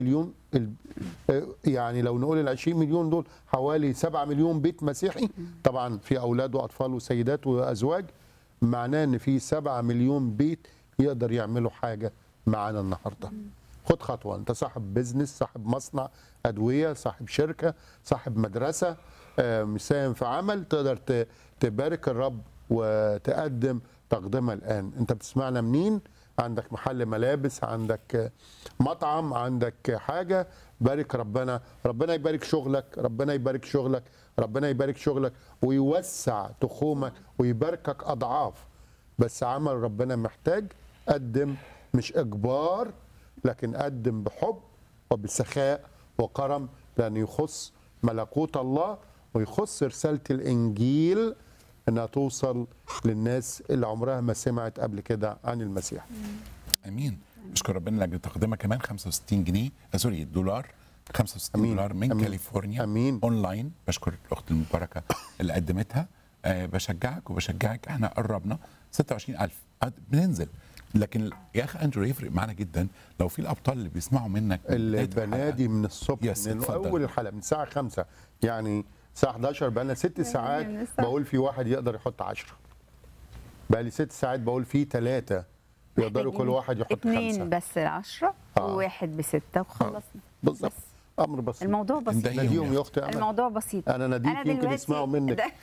مليون ال- آه، يعني لو نقول ال 20 مليون دول حوالي 7 مليون بيت مسيحي طبعا في اولاد واطفال وسيدات وازواج معناه ان في 7 مليون بيت يقدر يعملوا حاجه معانا النهارده خد خطوه انت صاحب بيزنس صاحب مصنع ادويه صاحب شركه صاحب مدرسه آه، مساهم في عمل تقدر ت- تبارك الرب وتقدم تقدمه الان انت بتسمعنا منين عندك محل ملابس عندك آه، مطعم عندك حاجه بارك ربنا ربنا يبارك شغلك ربنا يبارك شغلك ربنا يبارك شغلك ويوسع تخومك ويباركك اضعاف بس عمل ربنا محتاج قدم مش اجبار لكن قدم بحب وبسخاء وكرم لان يخص ملكوت الله ويخص رساله الانجيل انها توصل للناس اللي عمرها ما سمعت قبل كده عن المسيح امين اشكر ربنا لاجل تقدمها كمان 65 جنيه آه، سوري دولار 65 أمين. دولار من أمين. كاليفورنيا أمين. اونلاين بشكر الاخت المباركه اللي قدمتها آه بشجعك وبشجعك احنا قربنا 26000 قد- بننزل لكن يا اخي اندرو يفرق معانا جدا لو في الابطال اللي بيسمعوا منك من بداية الحلقة. البنادي من الصبح يس، من اتفضل. اول الحلقه من الساعه 5 يعني الساعه 11 بقى لنا ست ساعات من الساعة. بقول في واحد يقدر يحط 10 بقى لي ست ساعات بقول في ثلاثه يقدروا كل واحد يحط اتنين خمسه بس العشرة آه. وواحد بستة وخلصنا بالظبط بس. امر بسيط الموضوع بسيط ندهيهم ناديهم يا يا اختي أمل. الموضوع بسيط انا ناديك يمكن دلوقتي- يسمعوا منك ده-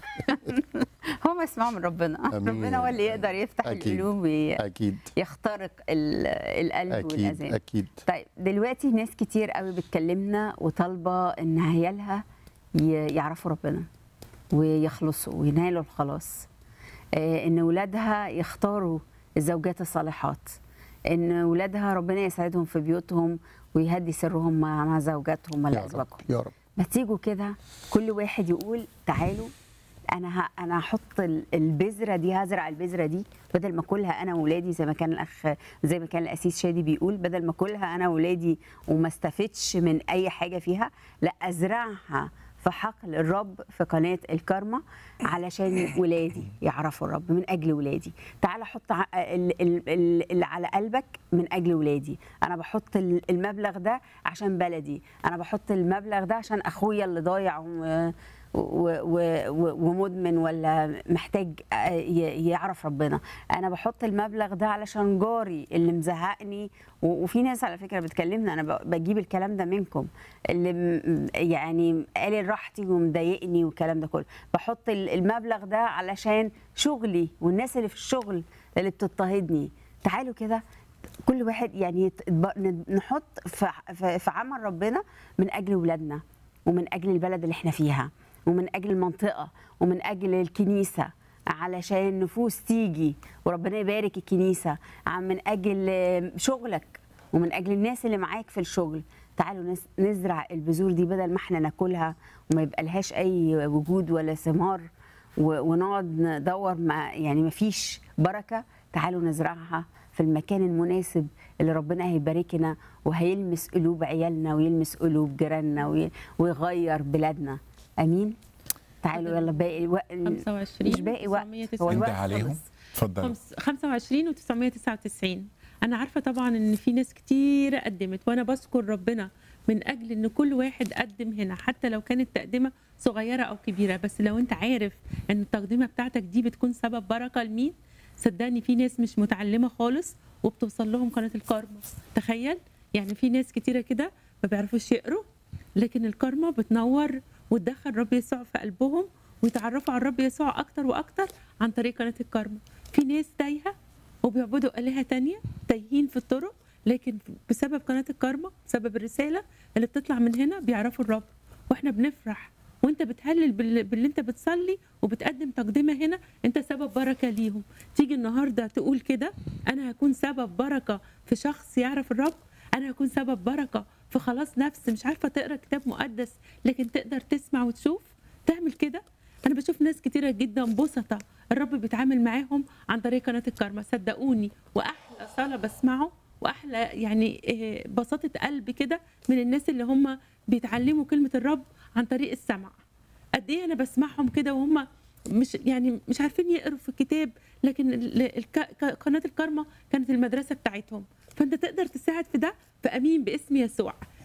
هم يسمعوا من ربنا أمين. ربنا هو اللي يقدر يفتح أكيد. القلوب وي- اكيد يخترق ال- القلب اكيد والاذان اكيد طيب دلوقتي ناس كتير قوي بتكلمنا وطالبه ان عيالها ي- يعرفوا ربنا ويخلصوا وينالوا الخلاص آه، ان ولادها يختاروا الزوجات الصالحات ان ولادها ربنا يسعدهم في بيوتهم ويهدي سرهم مع مع زوجاتهم يا ولا رب ازواجهم يا رب ما تيجوا كده كل واحد يقول تعالوا انا ه... انا هحط ال- البذره دي هزرع البذره دي بدل ما اكلها انا واولادي زي ما كان الاخ زي ما كان الاسيس شادي بيقول بدل ما اكلها انا واولادي وما استفدش من اي حاجه فيها لا ازرعها في حقل الرب في قناه الكارما علشان ولادي يعرفوا الرب من اجل ولادي تعال حط ع- ال- ال- ال- اللي على قلبك من اجل ولادي انا بحط ال- المبلغ ده عشان بلدي انا بحط المبلغ ده عشان اخويا اللي ضايع و- و- و- و- ومدمن ولا محتاج آه، ي- يعرف ربنا انا بحط المبلغ ده علشان جاري اللي مزهقني و- وفي ناس على فكره بتكلمنا انا ب- بجيب الكلام ده منكم اللي م- يعني قال راحتي ومضايقني والكلام ده كله بحط ال- المبلغ ده علشان شغلي والناس اللي في الشغل اللي بتضطهدني تعالوا كده كل واحد يعني يت- ب- نحط في في- في عمل ربنا من اجل ولادنا ومن اجل البلد اللي احنا فيها ومن اجل المنطقه ومن اجل الكنيسه علشان نفوس تيجي وربنا يبارك الكنيسه عن من اجل آه، شغلك ومن اجل الناس اللي معاك في الشغل تعالوا نس- نزرع البذور دي بدل ما احنا ناكلها وما يبقى لهاش اي وجود ولا ثمار و- ونقعد ندور ما يعني ما فيش بركه تعالوا نزرعها في المكان المناسب اللي ربنا هيباركنا وهيلمس قلوب عيالنا ويلمس قلوب جيراننا وي- ويغير بلادنا امين تعالوا يلا باقي الوقت 25 مش باقي وقت هو و999. الوقت انده عليهم خلص. اتفضل خمس- 25 و999 انا عارفه طبعا ان في ناس كتير قدمت وانا بشكر ربنا من اجل ان كل واحد قدم هنا حتى لو كانت تقدمه صغيره او كبيره بس لو انت عارف ان التقديمه بتاعتك دي بتكون سبب بركه لمين صدقني في ناس مش متعلمه خالص وبتوصل لهم قناه الكارما تخيل يعني في ناس كتيره كده ما بيعرفوش يقروا لكن الكارما بتنور وتدخل رب يسوع في قلبهم ويتعرفوا على الرب يسوع اكتر واكتر عن طريق قناه الكارما في ناس تايهه وبيعبدوا آلهة تانية تايهين في الطرق لكن بسبب قناة الكارما بسبب الرسالة اللي بتطلع من هنا بيعرفوا الرب واحنا بنفرح وانت بتهلل بال- باللي انت بتصلي وبتقدم تقدمة هنا انت سبب بركة ليهم تيجي النهاردة تقول كده انا هكون سبب بركة في شخص يعرف الرب انا هكون سبب بركة في خلاص نفس مش عارفة تقرا كتاب مقدس لكن تقدر تسمع وتشوف تعمل كده انا بشوف ناس كتيره جدا بسطة الرب بيتعامل معاهم عن طريق قناه الكارما صدقوني واحلى صلاه بسمعه واحلى يعني آه، بساطه قلب كده من الناس اللي هم بيتعلموا كلمه الرب عن طريق السمع قد ايه انا بسمعهم كده وهم مش يعني مش عارفين يقروا في الكتاب لكن ال- الك- ك- قناه الكارما كانت المدرسه بتاعتهم فانت تقدر تساعد في ده فامين باسم يسوع